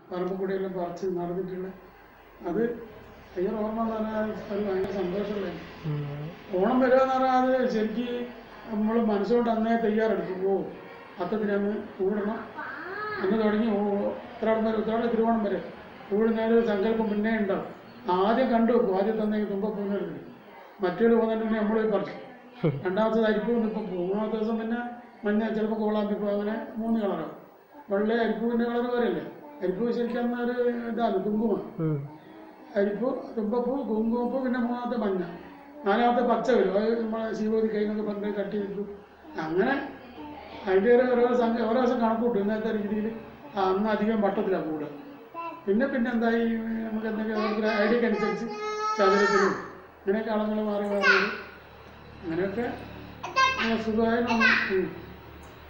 പറമ്പ് കൂടെയെല്ലാം പറിച്ച് നടന്നിട്ടുള്ള അത് ഭയങ്കര ഓർമ്മ എന്ന് പറഞ്ഞാൽ അത് ഭയങ്കര സന്തോഷമുള്ള ഓണം വരിക എന്ന് പറഞ്ഞാൽ അത് ശരിക്ക് നമ്മൾ മനസ്സുകൊണ്ട് അന്നേ തയ്യാറെടുക്കും ഓ അത്തത്തിന് അന്ന് കൂടണം അന്ന് തുടങ്ങി ഓ ഉത്രാടം വരെ ഉത്രാടം തിരുവോണം വരെ കൂടുന്നേരം ഒരു സങ്കല്പം പിന്നെ ഉണ്ടാവും ആദ്യം കണ്ടു വെക്കും ആദ്യം തന്നെ തുമ്പപ്പൂന്നെടുക്കും മറ്റൊരു പോകുന്നുണ്ടെങ്കിൽ നമ്മൾ പോയി പറിച്ചു രണ്ടാമത്തെ അരിപ്പൂ ഇപ്പം പോകും മൂന്നാമത്തെ ദിവസം പിന്നെ മഞ്ഞ ചിലപ്പോൾ കോളാമ്പിപ്പൂ അങ്ങനെ മൂന്ന് കളറാവും വെള്ള അരിപ്പൂവിൻ്റെ കളർ വരെയല്ലേ അരിപ്പൂ ശരിക്കും അന്ന് ഒരു ഇതാണ് കുങ്കുമം അരിപ്പൂ തുമ്പപ്പൂ കുങ്കുമപ്പൂ പിന്നെ മൂന്നാമത്തെ മഞ്ഞ നാലാമത്തെ പച്ച വരും അത് നമ്മളെ ശിവതി കൈന്നൊക്കെ പണ്ട് കട്ടി വെക്കും അങ്ങനെ അതിൻ്റെ ഒരു ഓരോ സംഖ്യ ഓരോ ദിവസം കണക്ക് കൂട്ടും ഇന്നത്തെ രീതിയിൽ അന്ന് അധികം വട്ടത്തിലാണ് കൂടുക പിന്നെ പിന്നെ എന്തായി നമുക്ക് എന്തെങ്കിലും ഒരു ഐഡിയക്ക് അനുസരിച്ച് ചതുരത്തിലും ഇങ്ങനെയൊക്കെ അളങ്ങൾ മാറി മാറി വരും. അങ്ങനെയൊക്കെ സുഖമായി